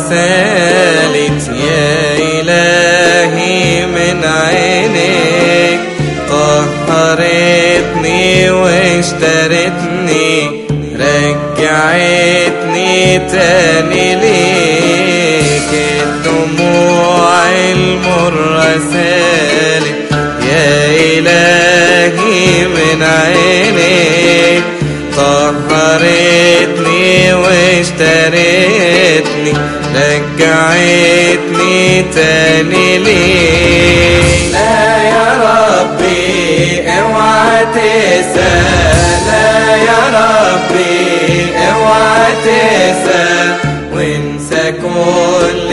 سالت يا إلهي من عينيك طهرتني واشترتني رجعتني تاني ليك الدموع المرة سالت يا إلهي من عينيك طهرتني واشتريتني رجعتني تاني ليك لا يا ربي اوعى تنسى لا يا ربي اوعى تنسى وانسى كل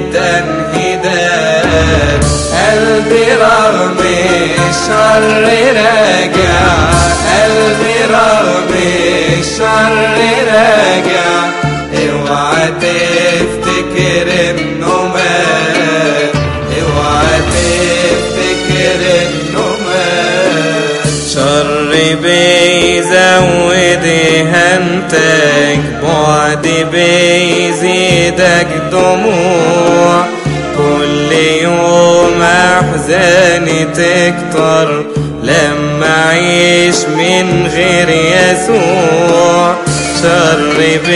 التنهيدات قلبي رغم الشر راجع قلبي رغم الشر راجع اوعى تفتكر انه مات اوعى تفتكر انه مات شر بيزود هنتك بعد بيزيدك دموع كل يوم احزاني تكتر لما اعيش من غير يسوع شر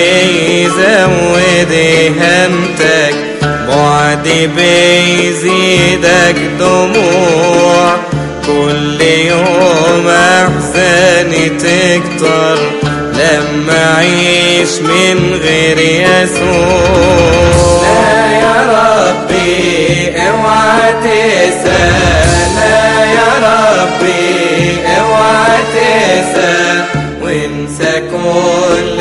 بيزود هنتك بعد بيزيدك دموع كل يوم احزاني تكتر لما اعيش من غير يسوع لا يا ربي اوعى تنسى لا يا ربي اوعى تنسى وانسى كل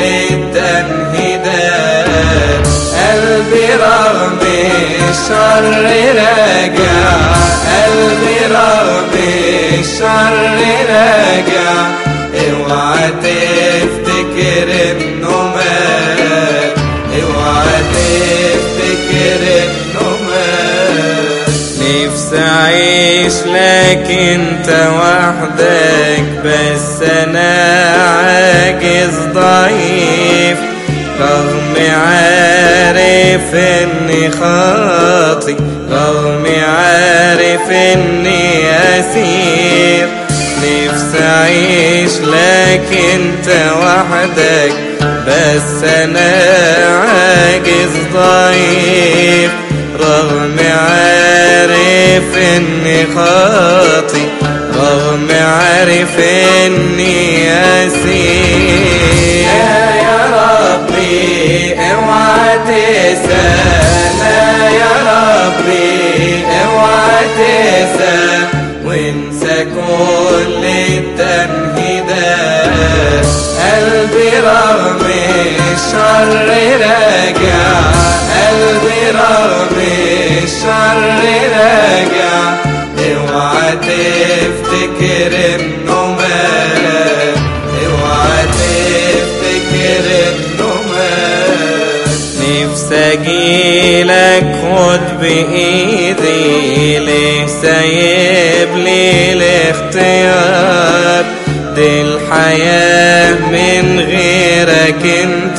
التنهيدات قلبي رغم الشر راجع قلبي رغم الشر راجع اوعى تفتكر انه مات اوعى تفتكر انه مات نفسي اعيش لك انت وحدك بس انا عاجز ضعيف رغم عارف اني خاطي رغم عارف اني اسير نفسي اعيش لك انت وحدك بس انا عاجز ضعيف رغم عارف اني خاطي رغم عارف اني اسير لا يا ربي اوعى تنسى لا يا ربي اوعى تنسى وانسى كل التنهيدات قلبي رغم الشر راجع قلبي رغم الشر راجع اوعى تفتكر انه مات اوعى تفتكر انه مات نفسي اجيلك خد بايدي ليه سايب لي الاختيار دي الحياة من غيرك انت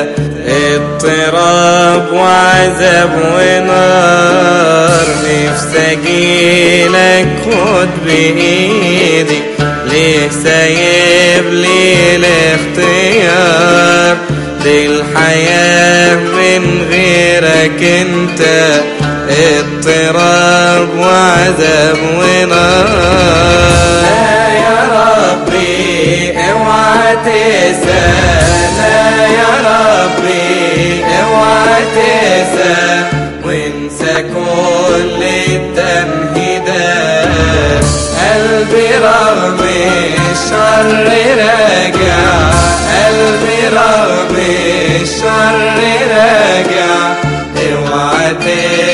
اضطراب وعذاب ونار نفسي اجيلك خد بايدي ليه سايب لي الاختيار دي الحياة من غيرك انت اضطراب وعذاب ونار لا يا ربي اوعى تنسى لا يا ربي اوعى تنسى وانسى كل التنهيدات قلبي رغم الشر راجع قلبي رغم الشر راجع اوعى تنسى